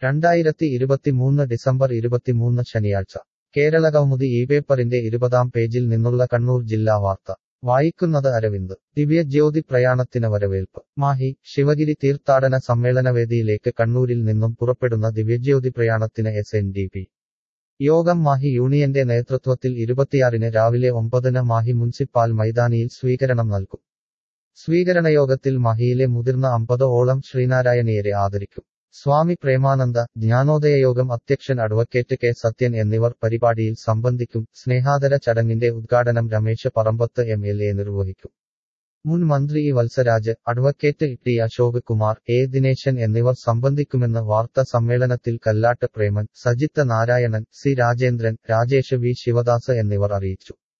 രണ്ടായിരത്തി ഇരുപത്തിമൂന്ന് ഡിസംബർ ഇരുപത്തിമൂന്ന് ശനിയാഴ്ച കേരള കൗമുദി ഈ പേപ്പറിന്റെ ഇരുപതാം പേജിൽ നിന്നുള്ള കണ്ണൂർ ജില്ലാ വാർത്ത വായിക്കുന്നത് അരവിന്ദ് ദിവ്യജ്യോതി പ്രയാണത്തിന് വരവേൽപ്പ് മാഹി ശിവഗിരി തീർത്ഥാടന സമ്മേളനവേദിയിലേക്ക് കണ്ണൂരിൽ നിന്നും പുറപ്പെടുന്ന ദിവ്യജ്യോതി പ്രയാണത്തിന് S N D P Yogam Mahe യൂണിയന്റെ നേതൃത്വത്തിൽ ഇരുപത്തിയാറിന് രാവിലെ ഒമ്പതിന് മാഹി മുനിസിപ്പാൽ മൈതാനിയിൽ സ്വീകരണം നൽകും സ്വീകരണയോഗത്തിൽ മാഹിയിലെ മുതിർന്ന അമ്പത് ഓളം ശ്രീനാരായണീയരെ ആദരിക്കും സ്വാമി പ്രേമാനന്ദ ജ്ഞാനോദയയോഗം അധ്യക്ഷൻ അഡ്വക്കേറ്റ് കെ സത്യൻ എന്നിവർ പരിപാടിയിൽ സംബന്ധിക്കും സ്നേഹാദര ചടങ്ങിന്റെ ഉദ്ഘാടനം Ramesh Parambath M L A നിർവഹിക്കും മുൻ മന്ത്രി E Vatsaraj advocate T Ashok Kumar A Dineshan എന്നിവർ സംബന്ധിക്കുമെന്ന് വാർത്താ സമ്മേളനത്തിൽ കല്ലാട്ട് പ്രേമൻ സജിത്ത് നാരായണൻ സി രാജേന്ദ്രൻ രാജേഷ് വി ശിവദാസ് എന്നിവർ അറിയിച്ചു